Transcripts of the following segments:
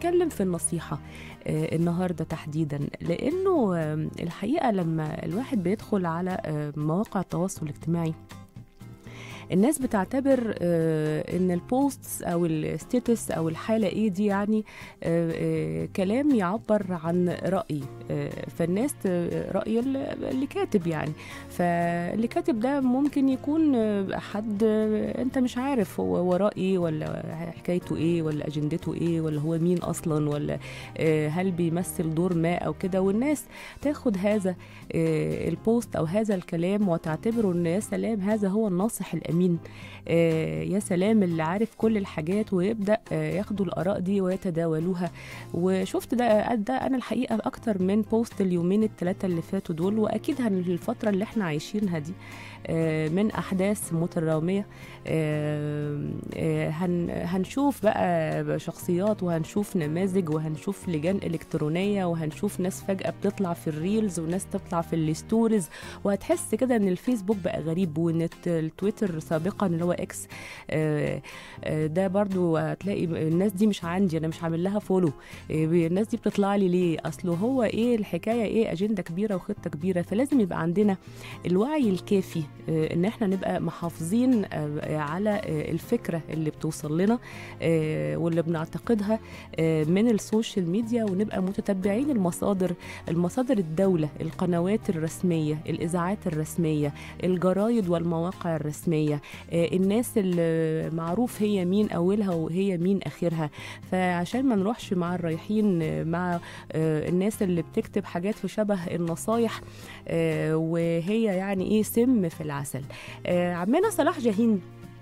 هنتكلم في النصيحة آه، النهاردة تحديدا لأنه آه، الحقيقة لما الواحد بيدخل على آه، مواقع التواصل الاجتماعي الناس بتعتبر آه، ان البوستس او الستيتس او الحاله ايه دي يعني آه، آه، كلام يعبر عن راي آه، فالناس ت- راي ال- اللي كاتب يعني فاللي كاتب ده ممكن يكون آه، حد آه، انت مش عارف هو وراه ايه ولا حكايته ايه ولا اجندته ايه ولا هو مين اصلا ولا آه، هل بيمثل دور ما او كده والناس تاخد هذا آه، البوست او هذا الكلام وتعتبره ان يا سلام هذا هو الناصح الامين آه، يا سلام اللي عارف كل الحاجات ويبدا آه، ياخدوا الاراء دي ويتداولوها وشفت ده ده انا الحقيقه اكتر من بوست اليومين الثلاثه اللي فاتوا دول واكيد هن الفتره اللي احنا عايشينها دي آه، من احداث متراوميه آه، آه، هن هنشوف بقى شخصيات وهنشوف نماذج وهنشوف لجان الكترونيه وهنشوف ناس فجاه بتطلع في الريلز وناس تطلع في الستوريز وهتحس كده ان الفيسبوك بقى غريب وان الت- التويتر سابقا اللي هو اكس آه، آه، ده برضو هتلاقي الناس دي مش عندي انا مش عامل لها فولو الناس دي بتطلع لي ليه اصله هو ايه الحكايه ايه اجنده كبيره وخطه كبيره فلازم يبقى عندنا الوعي الكافي آه، ان احنا نبقى محافظين آه، على آه، الفكره اللي بتوصل لنا آه، واللي بنعتقدها آه، من السوشيال ميديا ونبقى متتبعين المصادر المصادر الدوله القنوات الرسميه الاذاعات الرسميه الجرايد والمواقع الرسميه آه، الناس اللي معروف هي مين اولها وهي مين اخرها فعشان ما نروحش مع الرايحين آه، مع آه، الناس اللي بتكتب حاجات في شبه النصايح آه، وهي يعني ايه سم في العسل آه، عمنا صلاح جاهين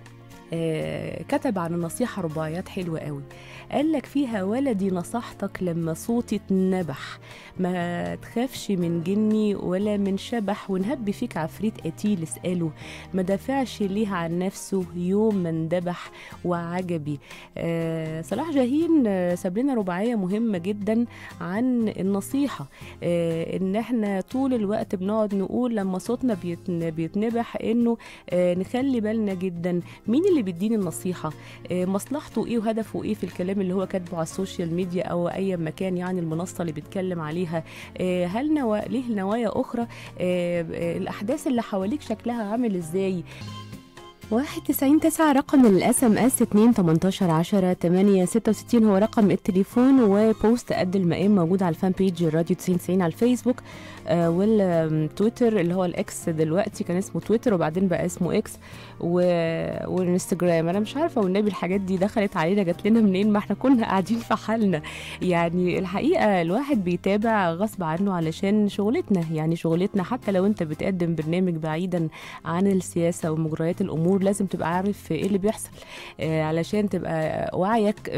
آه، كتب عن النصيحة رباعيات حلوة قوي قال لك فيها ولدي نصحتك لما صوتي اتنبح ما تخافش من جني ولا من شبح ونهب فيك عفريت قتيل اسأله ما دافعش ليه عن نفسه يوم ما اندبح وعجبي آه صلاح جاهين آه، ساب لنا رباعية مهمة جدا عن النصيحة آه ان احنا طول الوقت بنقعد نقول لما صوتنا بيتن- بيتنبح انه آه نخلي بالنا جدا مين اللي بيديني النصيحة آه مصلحته ايه وهدفه ايه في الكلام اللي هو كاتبه على السوشيال ميديا او اي مكان يعني المنصة اللي بيتكلم عليها آه هل نوا... ليه نوايا اخرى آه آه الاحداث اللي حواليك شكلها عامل ازاي واحد تسعين تسعة رقم الاس ام اس اتنين تمنتاشر عشرة تمانية ستة وستين هو رقم التليفون وبوست قد المقام موجود على الفان بيج الراديو تسعين تسعين على الفيسبوك آه والتويتر اللي هو الاكس دلوقتي كان اسمه تويتر وبعدين بقى اسمه اكس و... والانستجرام انا مش عارفه والنبي الحاجات دي دخلت علينا جات لنا منين ما احنا كنا قاعدين في حالنا يعني الحقيقه الواحد بيتابع غصب عنه علشان شغلتنا يعني شغلتنا حتى لو انت بتقدم برنامج بعيدا عن السياسه ومجريات الامور لازم تبقى عارف ايه اللي بيحصل آه علشان تبقى وعيك آه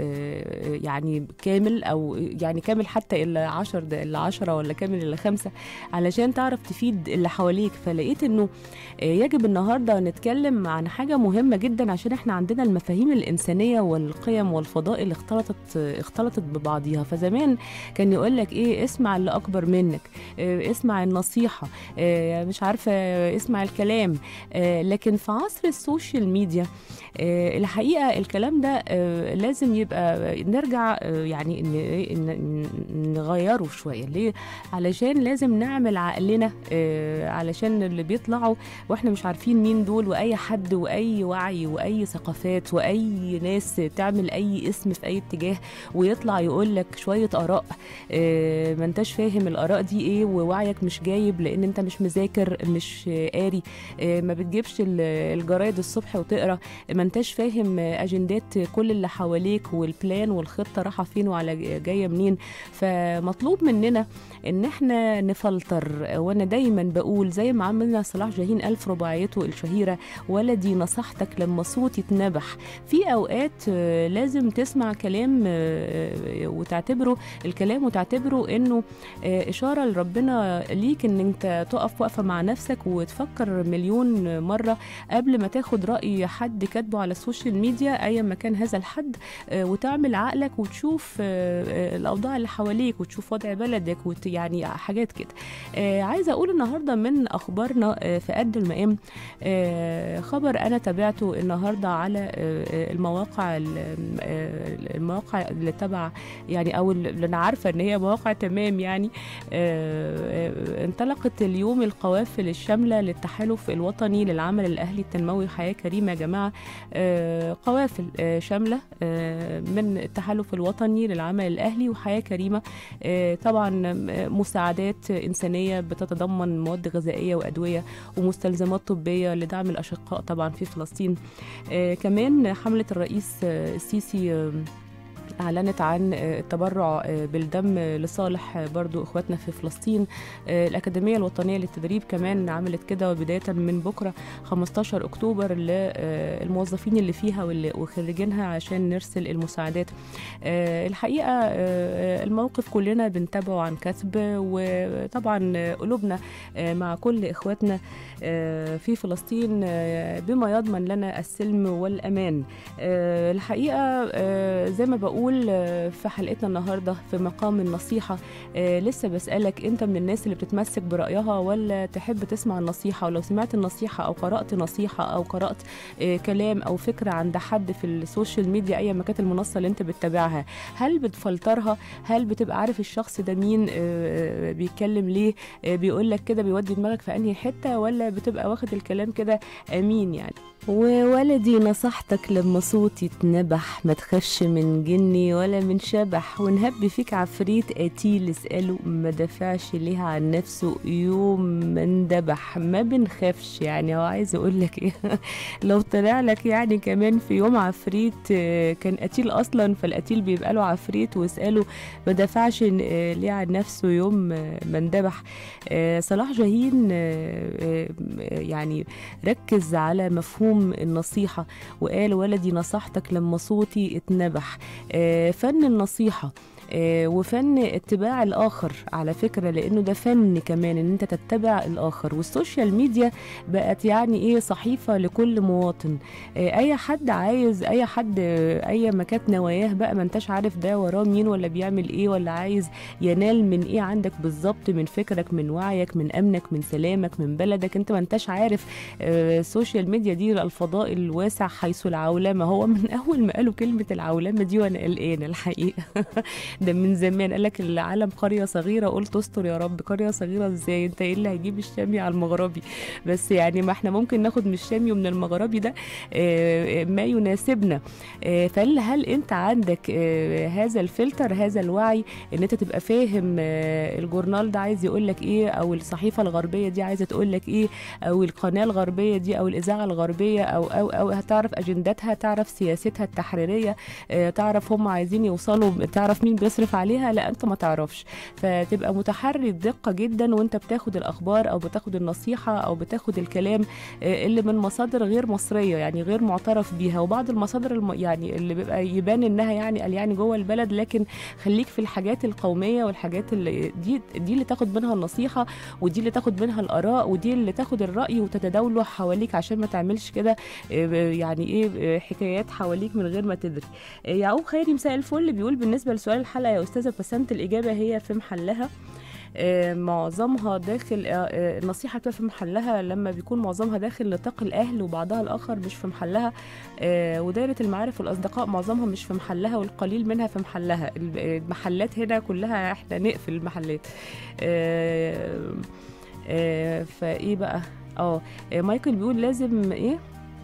آه يعني كامل او يعني كامل حتى الا 10 الا 10 ولا كامل الا خمسه علشان تعرف تفيد اللي حواليك فلقيت انه آه يجب النهارده نتكلم عن حاجه مهمه جدا عشان احنا عندنا المفاهيم الانسانيه والقيم والفضائل اختلطت آه اختلطت ببعضيها فزمان كان يقول لك ايه اسمع اللي اكبر منك آه اسمع النصيحه آه مش عارفه آه اسمع الكلام آه لكن في عصر السوشيال ميديا آه الحقيقه الكلام ده آه لازم يبقى نرجع آه يعني ن- ن- نغيره شويه ليه علشان لازم نعمل عقلنا آه علشان اللي بيطلعوا واحنا مش عارفين مين دول واي حد واي وعي واي ثقافات واي ناس تعمل اي اسم في اي اتجاه ويطلع يقول لك شويه اراء آه ما انتش فاهم الاراء دي ايه ووعيك مش جايب لان انت مش مذاكر مش آه، قاري آه ما بتجيبش ال- الجرايد الصبح وتقرا ما انتش فاهم آه، اجندات كل اللي حواليك والبلان والخطه رايحه فين وعلى جايه منين فمطلوب مننا ان احنا نفلتر وانا دايما بقول زي ما عملنا صلاح جاهين الف رباعيته الشهيره ولدي نصحتك لما صوتي اتنبح في اوقات آه، لازم تسمع كلام آه، وتعتبره الكلام وتعتبره انه آه، اشاره لربنا ليك ان انت تقف وقفه مع نفسك وتفكر مليون مره قبل ما تاخد راي حد كاتبه على السوشيال ميديا ايا ما كان هذا الحد آه، وتعمل عقلك بالك وتشوف آه، آه، الاوضاع اللي حواليك وتشوف وضع بلدك وت يعني حاجات كده آه، عايزه اقول النهارده من اخبارنا آه، في قد المقام آه، خبر انا تابعته النهارده على آه، آه، المواقع ال- آه، المواقع اللي تبع يعني او اللي انا عارفه ان هي مواقع تمام يعني آه، آه، انطلقت اليوم القوافل الشامله للتحالف الوطني للعمل الاهلي التنموي حياه كريمه يا جماعه آه، قوافل آه، شامله آه، من التحالف الوطني للعمل الاهلي وحياه كريمه آه، طبعا آه، مساعدات انسانيه بتتضمن مواد غذائيه وادويه ومستلزمات طبيه لدعم الاشقاء طبعا في فلسطين آه، كمان حمله الرئيس آه، السيسي آه، أعلنت عن آه، التبرع آه، بالدم لصالح آه، برضو إخواتنا في فلسطين آه، الأكاديمية الوطنية للتدريب كمان عملت كده وبداية من بكرة 15 أكتوبر للموظفين اللي فيها واللي- وخريجينها عشان نرسل المساعدات آه، الحقيقة آه، الموقف كلنا بنتابعه عن كثب وطبعا آه، قلوبنا آه، مع كل إخواتنا آه، في فلسطين آه، بما يضمن لنا السلم والأمان آه، الحقيقة آه، زي ما بقول آه، في حلقتنا النهاردة في مقام النصيحة آه، لسه بسألك أنت من الناس اللي بتتمسك برأيها ولا تحب تسمع النصيحة ولو سمعت النصيحة أو قرأت نصيحة أو قرأت آه، كلام أو فكرة عند حد في السوشيال ميديا أي ما كانت المنصة اللي أنت بتتابعها هل بتفلترها هل بتبقى عارف الشخص ده مين آه، بيتكلم ليه آه، بيقول لك كده بيودي دماغك في أنهي حتة ولا بتبقى واخد الكلام كده أمين يعني وولدي نصحتك لما صوتي اتنبح ما تخافش من جني ولا من شبح ونهب فيك عفريت قتيل اسأله ما دافعش ليها عن نفسه يوم ما اندبح ما بنخافش يعني هو عايز اقول لك ايه لو طلع لك يعني كمان في يوم عفريت آه، كان قتيل اصلا فالقتيل بيبقى له عفريت واسأله ما دافعش آه، ليه عن نفسه يوم آه، ما اندبح آه، صلاح جاهين آه، آه، يعني ركز على مفهوم النصيحة وقال ولدي نصحتك لما صوتي اتنبح آه، فن النصيحة آه، وفن اتباع الآخر على فكرة لأنه ده فن كمان إن أنت تتبع الآخر والسوشيال ميديا بقت يعني إيه صحيفة لكل مواطن آه، أي حد عايز أي حد آه، أي ما كانت نواياه بقى ما أنتش عارف ده وراه مين ولا بيعمل إيه ولا عايز ينال من إيه عندك بالظبط من فكرك من وعيك من أمنك من سلامك من بلدك أنت ما أنتش عارف آه، السوشيال ميديا دي الفضاء الواسع حيث العولمة هو من أول ما قالوا كلمة العولمة دي وأنا قلقانة الحقيقة ده من زمان قال لك العالم قرية صغيرة قلت استر يا رب قرية صغيرة ازاي انت ايه اللي هيجيب الشامي على المغربي بس يعني ما احنا ممكن ناخد من الشامي ومن المغربي ده آه، ما يناسبنا آه، فهل هل انت عندك آه، هذا الفلتر هذا الوعي ان انت تبقى فاهم آه، الجورنال ده عايز يقول لك ايه او الصحيفة الغربية دي عايزة تقول لك ايه او القناة الغربية دي او الاذاعة الغربية او او او هتعرف اجنداتها تعرف سياستها التحريرية آه، تعرف هم عايزين يوصلوا تعرف مين بيصرف عليها لا انت ما تعرفش فتبقى متحري بدقه جدا وانت بتاخد الاخبار او بتاخد النصيحه او بتاخد الكلام آه، اللي من مصادر غير مصريه يعني غير معترف بيها وبعض المصادر الم... يعني اللي بيبقى يبان انها يعني قال يعني جوه البلد لكن خليك في الحاجات القوميه والحاجات اللي دي دي اللي تاخد منها النصيحه ودي اللي تاخد منها الاراء ودي اللي تاخد الراي وتتداوله حواليك عشان ما تعملش كده آه، يعني ايه آه، حكايات حواليك من غير ما تدري آه، يعقوب خيري مساء الفل بيقول بالنسبه لسؤال الحلقه يا استاذه بسنت الاجابه هي في محلها آه، معظمها داخل آه، آه، النصيحة بتبقى في محلها لما بيكون معظمها داخل نطاق الأهل وبعضها الآخر مش في محلها آه، ودايرة المعارف والأصدقاء معظمها مش في محلها والقليل منها في محلها الب- المحلات هنا كلها احنا نقفل المحلات آه، آه، فإيه بقى اه آه، مايكل بيقول لازم ايه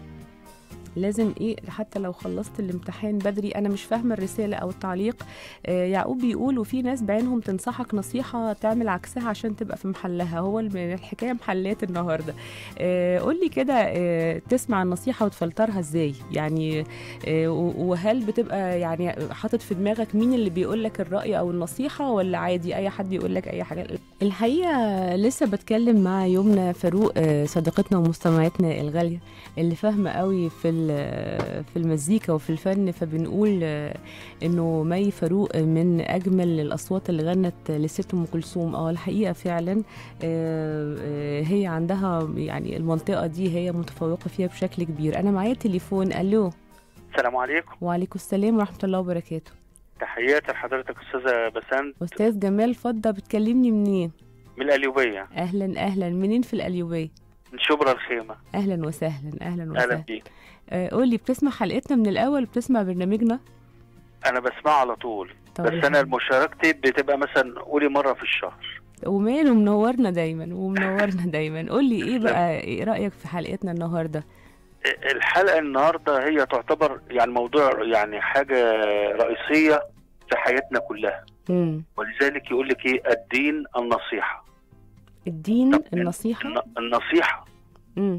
لازم ايه حتى لو خلصت الامتحان بدري انا مش فاهمه الرساله او التعليق آه يعقوب بيقول وفي ناس بعينهم تنصحك نصيحه تعمل عكسها عشان تبقى في محلها هو الم- الحكايه محلات النهارده آه قول لي كده آه تسمع النصيحه وتفلترها ازاي يعني آه و- وهل بتبقى يعني حاطط في دماغك مين اللي بيقول لك الراي او النصيحه ولا عادي اي حد يقول لك اي حاجه الحقيقه لسه بتكلم مع يمنى فاروق آه صديقتنا ومستمعتنا الغاليه اللي فاهمه قوي في ال- في المزيكا وفي الفن فبنقول آه، انه مي فاروق من اجمل الاصوات اللي غنت لست ام كلثوم اه الحقيقه فعلا آه، آه، هي عندها يعني المنطقه دي هي متفوقه فيها بشكل كبير انا معايا تليفون الو السلام عليكم وعليكم السلام ورحمه الله وبركاته تحياتي لحضرتك استاذه بسنت استاذ جمال فضه بتكلمني منين من القليوبيه اهلا اهلا منين في القليوبيه من شبرا الخيمه اهلا وسهلا اهلا اهلا وسهلا بيك آه، قولي بتسمع حلقتنا من الاول بتسمع برنامجنا انا بسمعه على طول طب بس انا الحمد- مشاركتي بتبقى مثلا قولي مره في الشهر وماله منورنا دايما ومنورنا دايما قولي ايه بقى ايه رايك في حلقتنا النهارده الحلقه النهارده هي تعتبر يعني موضوع يعني حاجه رئيسيه في حياتنا كلها امم ولذلك يقول لك ايه الدين النصيحه الدين طب النصيحه الن- النصيحه امم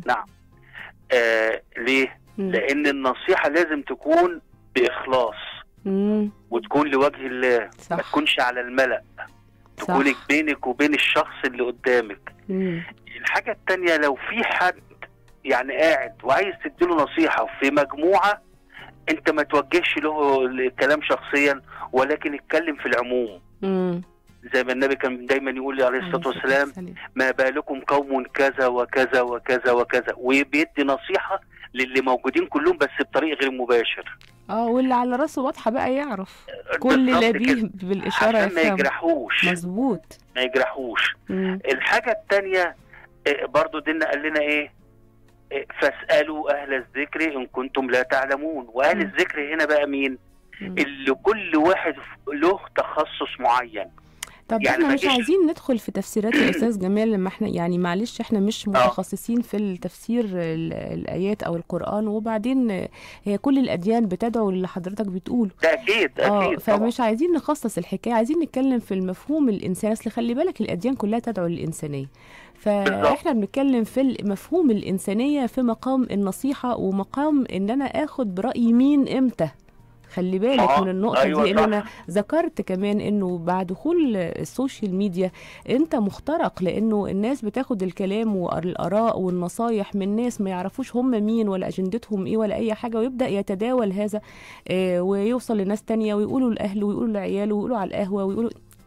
آه ليه مم. لان النصيحه لازم تكون باخلاص امم وتكون لوجه الله ما صح تكونش على الملأ تكونك صح بينك وبين الشخص اللي قدامك امم الحاجة التانية لو في حد يعني قاعد وعايز تديله نصيحة في مجموعة انت ما توجهش له الكلام شخصيا ولكن اتكلم في العموم امم زي ما النبي كان دايما يقول عليه الصلاة والسلام ما بالكم قوم كذا وكذا وكذا وكذا وبيدي نصيحة للي موجودين كلهم بس بطريق غير مباشر اه واللي على راسه واضحه بقى يعرف كل بالظبط لبيه كده. بالاشاره عشان ما يفهم يجرحوش مظبوط ما يجرحوش مم. الحاجة التانية إيه، برضو ديننا قال لنا ايه إيه، فاسألوا أهل الذكر إن كنتم لا تعلمون وأهل مم. الذكر هنا بقى مين مم. اللي كل واحد له تخصص معين طب يعني احنا ما مش جيش- عايزين ندخل في تفسيرات يا استاذ جمال لما احنا يعني معلش احنا مش متخصصين في التفسير ال- الايات او القران وبعدين آه، هي كل الاديان بتدعو اللي حضرتك بتقوله ده أكيد اه أكيد طبعا فمش عايزين نخصص الحكايه عايزين نتكلم في المفهوم الانساني اصل خلي بالك الاديان كلها تدعو للانسانيه فاحنا بنتكلم في المفهوم الانسانيه في مقام النصيحه ومقام ان انا اخد براي مين امتى خلي بالك آه، من النقطه أيوة دي ان صح. انا ذكرت كمان انه بعد دخول السوشيال ميديا انت مخترق لانه الناس بتاخد الكلام والاراء والنصايح من ناس ما يعرفوش هم مين ولا اجندتهم ايه ولا اي حاجه ويبدا يتداول هذا آه، ويوصل لناس تانية ويقولوا لاهله ويقولوا لعياله ويقولوا على القهوه ويقولوا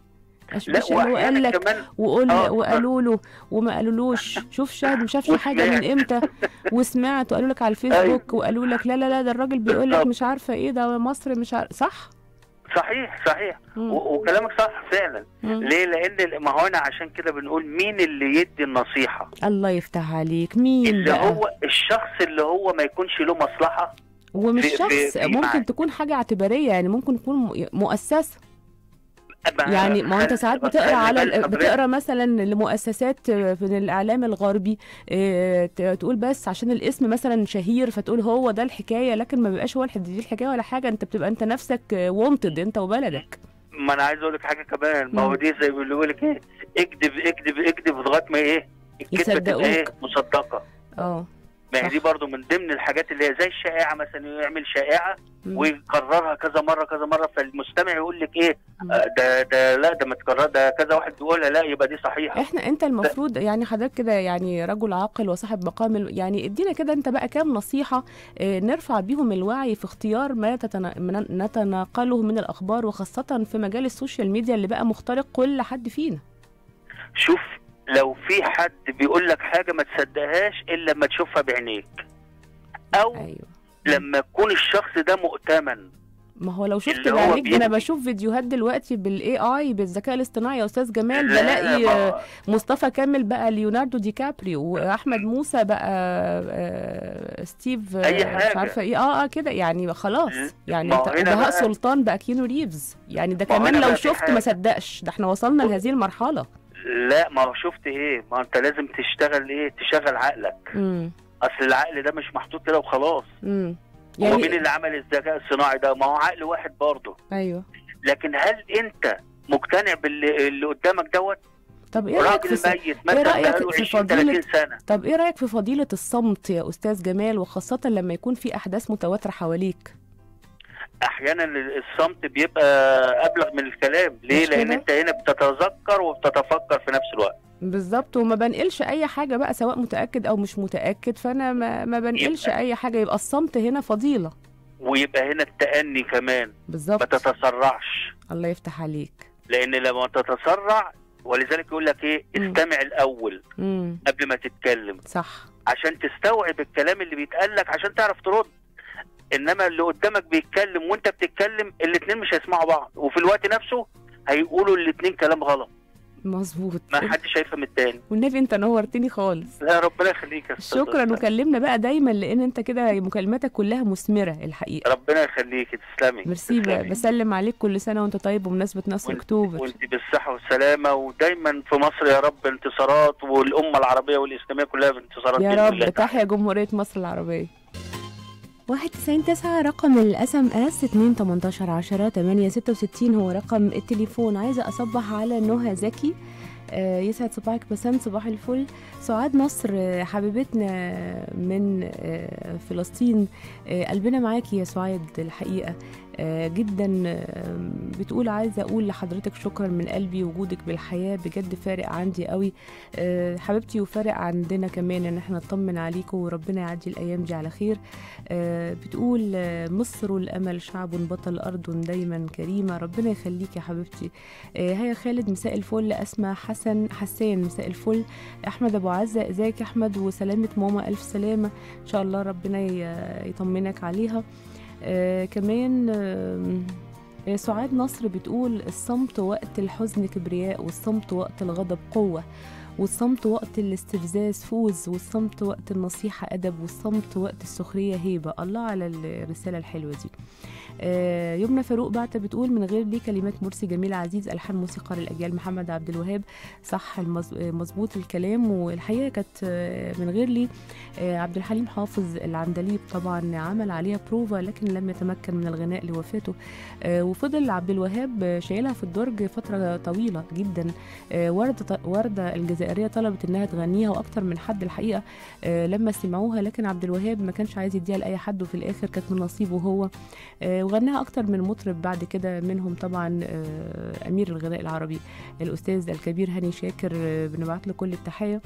لا اشبش اللي هو قال وأحيانا لك كمان وقول آه، وقالوا له وما قالولوش شوف شاهد ما شافش حاجه وسمعت. من امتى وسمعت وقالوا لك على الفيسبوك وقالوا لك لا لا لا ده الراجل بيقول لك بالظبط. مش عارفه ايه ده مصر مش عارف صح صحيح صحيح مم. و- وكلامك صح فعلا مم. ليه لأن ما هو أنا عشان كده بنقول مين اللي يدي النصيحة الله يفتح عليك مين اللي بقى هو الشخص اللي هو ما يكونش له مصلحة ومش في- في- شخص في ممكن معاه. تكون حاجه اعتباريه يعني ممكن تكون م- مؤسسه ما- يعني ما هو انت ساعات خلي بتقرا على بالك ال- حضرتك. بتقرا مثلا لمؤسسات من الاعلام الغربي اه، ت- تقول بس عشان الاسم مثلا شهير فتقول هو ده الحكايه لكن ما بيبقاش هو الح- دي الحكايه ولا حاجه انت بتبقى انت نفسك وونتد انت وبلدك ما انا عايز اقول لك حاجه كمان ما هو مم. دي زي ما بيقول لك ايه اكذب اكذب اكذب لغايه ما ايه الكذبه تبقى ايه يصدقوك. مصدقه اه ما هي صح. دي برضو من ضمن الحاجات اللي هي زي الشائعه مثلا يعمل شائعه مم. ويكررها كذا مره كذا مره فالمستمع يقول لك ايه مم. آه، ده ده لا ده ما تكرر ده كذا واحد بيقولها لا يبقى دي صحيحه احنا انت المفروض يعني حضرتك كده يعني رجل عاقل وصاحب مقام ال- يعني ادينا كده انت بقى كام نصيحه اه، نرفع بيهم الوعي في اختيار ما تتنا... من- نتناقله من الاخبار وخاصه في مجال السوشيال ميديا اللي بقى مخترق كل حد فينا شوف لو في حد بيقول لك حاجه ما تصدقهاش الا لما تشوفها بعينيك او ايوه لما يكون الشخص ده مؤتمن ما هو لو شفت اللي هو بعينيك ده انا بيدي. بشوف فيديوهات دلوقتي بالاي اي بالذكاء الاصطناعي يا استاذ جمال لا، بلاقي ما- آه، مصطفى كامل بقى ليوناردو دي كابريو واحمد موسى بقى آه، ستيف آه، أي مش حاجة. عارفه ايه اه اه كده يعني خلاص م. يعني ما هو انت هنا بهاء بقى- سلطان بقى كينو ريفز يعني ده ما هو كمان هنا لو بقى في شفت حاجة. ما صدقش ده احنا وصلنا لهذه المرحله لا ما هو شفت ايه ما انت لازم تشتغل ايه تشغل عقلك امم اصل العقل ده مش محطوط كده وخلاص امم هو مين يعني اللي عمل الذكاء الصناعي ده ما هو عقل واحد برضه ايوه لكن هل انت مقتنع باللي اللي قدامك دوت طب ايه رايك راجل في ميت مثلا رأيك بقاله في 20 فضيلة- 30 سنه طب ايه رايك في فضيله الصمت يا استاذ جمال وخاصه لما يكون في احداث متواتره حواليك احيانا الصمت بيبقى ابلغ من الكلام ليه مش لان كده؟ انت هنا بتتذكر وبتتفكر في نفس الوقت بالظبط وما بنقلش اي حاجه بقى سواء متاكد او مش متاكد فانا ما, ما بنقلش يبقى- اي حاجه يبقى الصمت هنا فضيله ويبقى هنا التأني كمان ما بالظبط تتسرعش الله يفتح عليك لان لما تتسرع ولذلك يقول لك ايه مم. استمع الاول امم قبل ما تتكلم صح عشان تستوعب الكلام اللي بيتقال لك عشان تعرف ترد انما اللي قدامك بيتكلم وانت بتتكلم الاتنين مش هيسمعوا بعض وفي الوقت نفسه هيقولوا الاتنين كلام غلط مظبوط ما حدش هيفهم التاني والنبي انت نورتني خالص لا ربنا يخليك يا أستاذ شكرا أسماء. وكلمنا بقى دايما لان انت كده مكالماتك كلها مثمره الحقيقه ربنا يخليك تسلمي ميرسي تسلمي. ب- بسلم عليك كل سنه وانت طيب بمناسبه نصر وانت- اكتوبر وانت بالصحة والسلامة ودايما في مصر يا رب انتصارات والأمة العربية والإسلامية كلها بانتصارات يا بإذن رب الله تعالى. تحيا جمهوريه مصر العربيه 91 9 رقم الاس ام اس 2 18 10 8 66 هو رقم التليفون عايزه اصبح على نهى زكي آه، يسعد صباحك بسام صباح الفل سعاد نصر آه، حبيبتنا من آه، فلسطين آه، قلبنا معاكي يا سعاد الحقيقه آه، جدا آه، بتقول عايزه اقول لحضرتك شكرا من قلبي وجودك بالحياه بجد فارق عندي قوي آه، حبيبتي وفارق عندنا كمان ان احنا نطمن عليكم وربنا يعدي الايام دي على خير آه، بتقول آه، مصر الامل شعب بطل ارض دايما كريمه ربنا يخليك يا حبيبتي آه، هيا خالد مساء الفل اسماء حسن حسان مساء الفل احمد ابو عزه ازيك يا احمد وسلامه ماما الف سلامه ان شاء الله ربنا ي- يطمنك عليها آه كمان آم، آه سعاد نصر بتقول الصمت وقت الحزن كبرياء والصمت وقت الغضب قوة والصمت وقت الاستفزاز فوز والصمت وقت النصيحة أدب والصمت وقت السخرية هيبة الله على الرسالة الحلوة دي آه، يمنى فاروق بعت بتقول من غير دي كلمات مرسي جميل عزيز ألحان موسيقار الأجيال محمد عبد الوهاب صح المز- آه، مظبوط الكلام والحقيقة كانت آه، من غير لي آه، عبد الحليم حافظ العندليب طبعا عمل عليها بروفا لكن لم يتمكن من الغناء لوفاته آه، وفضل عبد الوهاب آه، شايلها في الدرج فترة طويلة جدا آه، وردة وردة الجزائرية طلبت انها تغنيها واكتر من حد الحقيقة آه، لما سمعوها لكن عبد الوهاب ما كانش عايز يديها لاي حد وفي الاخر كانت من نصيبه هو آه، وغناها اكتر من مطرب بعد كده منهم طبعا آه، امير الغناء العربي الاستاذ الكبير هاني شاكر آه، بنبعت له كل التحيه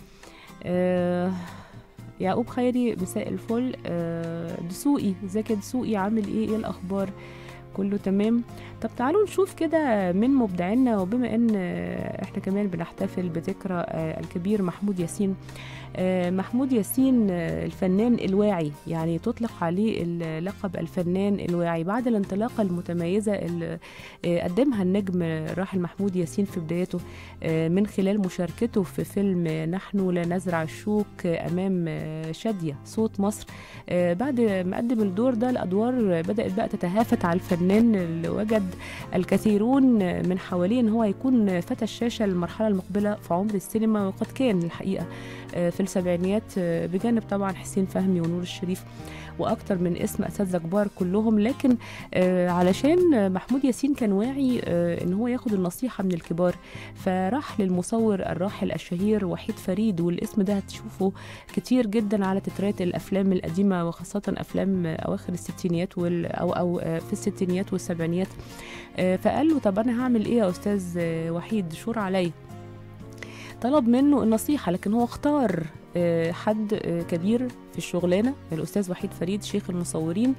آه، يعقوب خيري مساء الفل آه، دسوقي ازيك يا دسوقي عامل ايه ايه الاخبار كله تمام طب تعالوا نشوف كده من مبدعينا وبما ان آه، احنا كمان بنحتفل بذكرى آه، الكبير محمود ياسين آه، محمود ياسين آه، الفنان الواعي يعني تطلق عليه اللقب الفنان الواعي بعد الانطلاقة المتميزة اللي آه، قدمها النجم الراحل محمود ياسين في بدايته آه، من خلال مشاركته في فيلم نحن لا نزرع الشوك آه، أمام آه، شادية صوت مصر آه، بعد ما قدم الدور ده الأدوار بدأت بقى تتهافت على الفنان اللي وجد الكثيرون من حواليه ان هو يكون فتى الشاشة المرحلة المقبلة في عمر السينما وقد كان الحقيقة آه، في السبعينيات آه، بجانب طبعا حسين فهمي ونور الشريف واكتر من اسم اساتذه كبار كلهم لكن آه، علشان آه، محمود ياسين كان واعي آه، ان هو ياخد النصيحه من الكبار فراح للمصور الراحل الشهير وحيد فريد والاسم ده هتشوفه كتير جدا على تترات الافلام القديمه وخاصه افلام آه، اواخر الستينيات وال او او آه، في الستينيات والسبعينيات آه، فقال له طب انا هعمل ايه يا استاذ آه، وحيد شور عليا طلب منه النصيحة لكن هو اختار آه، حد آه، كبير في الشغلانة الأستاذ وحيد فريد شيخ المصورين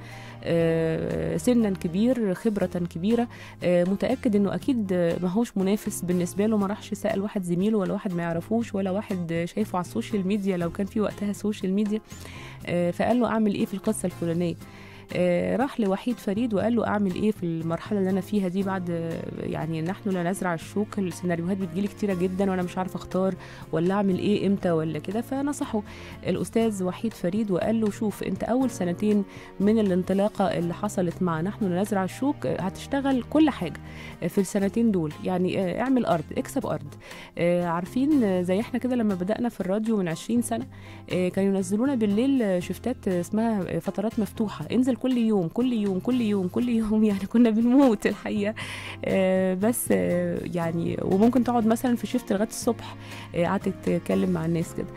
آه، سنا كبير خبرة كبيرة آه، متأكد إنه أكيد آه، ماهوش منافس بالنسبة له ما راحش سأل واحد زميله ولا واحد ما يعرفوش ولا واحد آه، شايفه على السوشيال ميديا لو كان في وقتها سوشيال ميديا آه، فقال له أعمل إيه في القصة الفلانية آه، راح لوحيد فريد وقال له اعمل ايه في المرحله اللي انا فيها دي بعد آه، يعني نحن لا نزرع الشوك السيناريوهات بتجيلي كتيره جدا وانا مش عارفه اختار ولا اعمل ايه امتى ولا كده فنصحه الاستاذ وحيد فريد وقال له شوف انت اول سنتين من الانطلاقه اللي حصلت مع نحن لا نزرع الشوك آه، هتشتغل كل حاجه آه، في السنتين دول يعني آه، اعمل ارض اكسب ارض آه، عارفين آه، زي احنا كده لما بدانا في الراديو من 20 سنه آه، كانوا ينزلونا بالليل آه، شفتات آه، اسمها آه، فترات مفتوحه انزل كل يوم كل يوم كل يوم كل يوم يعني كنا بنموت الحقيقه آه، بس آه، يعني وممكن تقعد مثلا في شفت لغايه الصبح آه، قعدت تتكلم مع الناس كده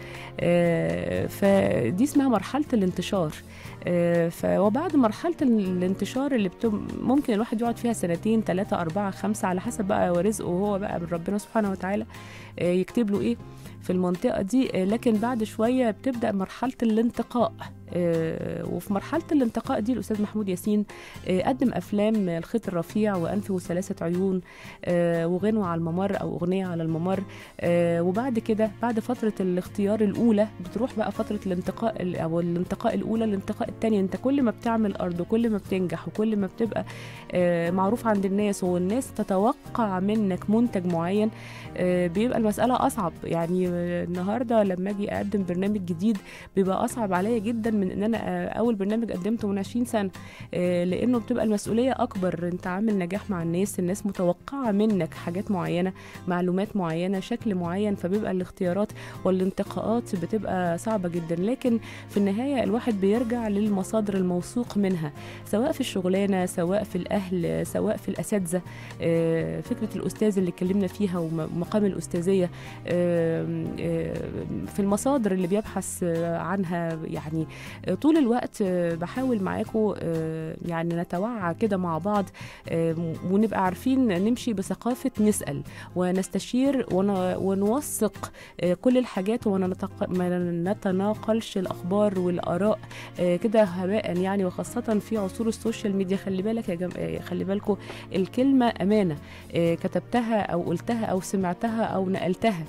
آه، فدي اسمها مرحله الانتشار آه، ف وبعد مرحله الانتشار اللي بتم ممكن الواحد يقعد فيها سنتين ثلاثة أربعة خمسة على حسب بقى ورزقه هو بقى من ربنا سبحانه وتعالى آه، يكتب له إيه في المنطقة دي آه، لكن بعد شوية بتبدأ مرحلة الانتقاء آه، وفي مرحله الانتقاء دي الاستاذ محمود ياسين آه، قدم افلام الخيط الرفيع وانفه ثلاثه عيون آه، وغنوه على الممر او اغنيه على الممر آه، وبعد كده بعد فتره الاختيار الاولى بتروح بقى فتره الانتقاء ال- او الانتقاء الاولى الانتقاء الثاني انت كل ما بتعمل ارض وكل ما بتنجح وكل ما بتبقى آه، معروف عند الناس والناس تتوقع منك منتج معين آه، بيبقى المساله اصعب يعني آه، النهارده لما اجي اقدم برنامج جديد بيبقى اصعب عليا جدا من ان انا آه، اول برنامج قدمته من 20 سنه آه، لانه بتبقى المسؤوليه اكبر انت عامل نجاح مع الناس الناس متوقعه منك حاجات معينه معلومات معينه شكل معين فبيبقى الاختيارات والانتقاءات بتبقى صعبه جدا لكن في النهايه الواحد بيرجع للمصادر الموثوق منها سواء في الشغلانه سواء في الاهل سواء في الاساتذه آه، فكره الاستاذ اللي اتكلمنا فيها ومقام الاستاذيه آم، آه، في المصادر اللي بيبحث آه، عنها يعني آه، طول الوقت آه، بحاول معاكم آه، يعني نتوعى كده مع بعض آه، ونبقى عارفين نمشي بثقافه نسال ونستشير ون- ونوثق آه، كل الحاجات وما نتق- ما نتناقلش الاخبار والاراء آه، كده هباء يعني وخاصه في عصور السوشيال ميديا خلي بالك يا جم... آه، خلي بالكم الكلمه امانه آه، كتبتها او قلتها او سمعتها او نقلتها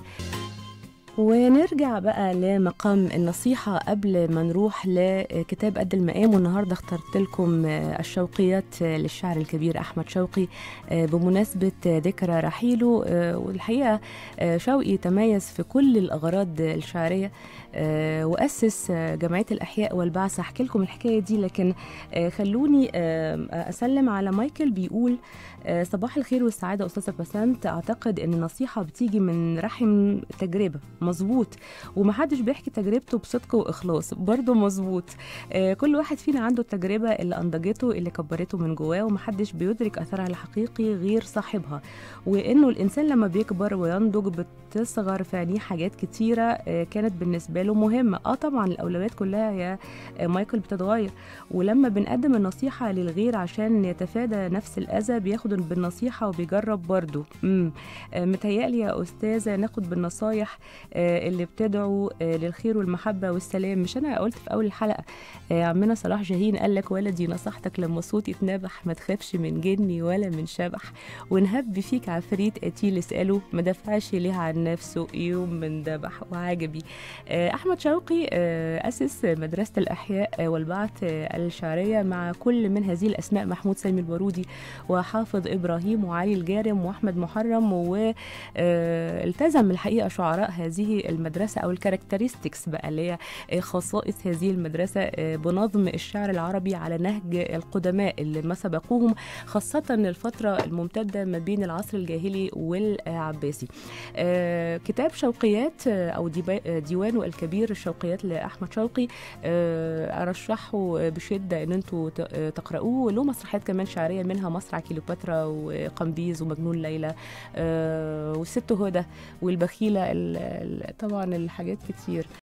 ونرجع بقى لمقام النصيحة قبل ما نروح لكتاب قد المقام والنهاردة اخترت لكم الشوقيات للشاعر الكبير أحمد شوقي بمناسبة ذكرى رحيله والحقيقة شوقي تميز في كل الأغراض الشعرية وأسس جمعية الأحياء والبعث أحكي لكم الحكاية دي لكن خلوني أسلم على مايكل بيقول صباح الخير والسعادة أستاذة بسنت أعتقد أن النصيحة بتيجي من رحم تجربة مظبوط ومحدش بيحكي تجربته بصدق وإخلاص برضه مظبوط كل واحد فينا عنده التجربة اللي أنضجته اللي كبرته من جواه ومحدش بيدرك أثرها الحقيقي غير صاحبها وإنه الإنسان لما بيكبر وينضج بتصغر في عينيه حاجات كتيرة كانت بالنسبة له مهمة اه طبعا الأولويات كلها يا مايكل بتتغير ولما بنقدم النصيحة للغير عشان يتفادى نفس الأذى بياخد بالنصيحة وبيجرب برضه امم متهيألي يا أستاذة ناخد بالنصايح اللي بتدعو للخير والمحبة والسلام مش أنا قلت في أول الحلقة عمنا صلاح جاهين قال لك ولدي نصحتك لما صوتي اتنبح ما تخافش من جني ولا من شبح ونهب فيك عفريت قتيل اسأله ما دفعش ليه عن نفسه يوم من دبح وعجبي أحمد شوقي أسس مدرسة الأحياء والبعث الشعرية مع كل من هذه الأسماء محمود سامي البارودي وحافظ إبراهيم وعلي الجارم وأحمد محرم والتزم الحقيقة شعراء هذه المدرسة أو الكاركترستكس بقى اللي هي خصائص هذه المدرسة بنظم الشعر العربي على نهج القدماء اللي ما سبقوهم خاصة الفترة الممتدة ما بين العصر الجاهلي والعباسي كتاب شوقيات أو ديوانه الكبير الشوقيات لأحمد شوقي أرشحه بشدة إن أنتوا تقرأوه له مسرحيات كمان شعرية منها مسرح كيلوباترا وقمبيز ومجنون ليلى والست هدى والبخيلة طبعا الحاجات كتير